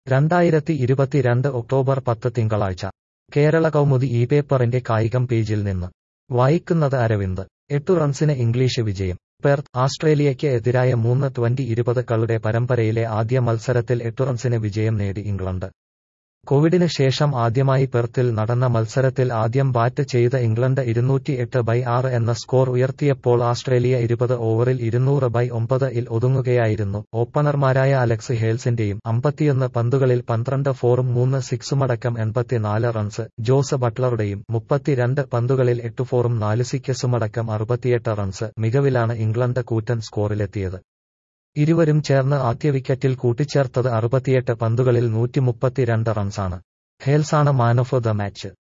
രണ്ടായിരത്തി ഇരുപത്തിരണ്ട് ഒക്ടോബർ പത്ത് തിങ്കളാഴ്ച കേരള കൗമുദി ഈ പേപ്പറിന്റെ കായികം പേജിൽ നിന്ന് വായിക്കുന്നത് അരവിന്ദ് എട്ടു റൺസിന് ഇംഗ്ലീഷ് വിജയം പെർത്ത് ആസ്ട്രേലിയയ്ക്ക് എതിരായ മൂന്ന് ട്വന്റി ഇരുപത് കളുടെ പരമ്പരയിലെ ആദ്യ മത്സരത്തിൽ എട്ടു റൺസിന് വിജയം നേടി ഇംഗ്ലണ്ട് കോവിഡിന് ശേഷം ആദ്യമായി പെർത്തിൽ നടന്ന മത്സരത്തിൽ ആദ്യം ബാറ്റ് ചെയ്ത ഇംഗ്ലണ്ട് ഇരുന്നൂറ്റി എട്ട് ബൈ ആറ് എന്ന സ്കോർ ഉയർത്തിയപ്പോൾ ആസ്ട്രേലിയ ഇരുപത് ഓവറിൽ ഇരുന്നൂറ് ബൈ ഒമ്പത് ഇൽ ഒതുങ്ങുകയായിരുന്നു ഓപ്പണർമാരായ അലക്സ് ഹേൽസിന്റെയും അമ്പത്തിയൊന്ന് പന്തുകളിൽ പന്ത്രണ്ട് ഫോറും മൂന്ന് സിക്സുമടക്കം എൺപത്തിനാല് റൺസ് ജോസ് ബട്ട്ലറുടെയും മുപ്പത്തിരണ്ട് പന്തുകളിൽ എട്ട് ഫോറും നാല് സിക്കസുമടക്കം അറുപത്തിയെട്ട് റൺസ് മികവിലാണ് ഇംഗ്ലണ്ട് കൂറ്റൻ സ്കോറിലെത്തിയത് ഇരുവരും ചേർന്ന് ആദ്യ വിക്കറ്റിൽ കൂട്ടിച്ചേർത്തത് അറുപത്തിയെട്ട് പന്തുകളിൽ നൂറ്റിമുപ്പത്തിരണ്ട് റൺസാണ് ഹേൽസാണ് മാൻ ഓഫ് ദ മാച്ച്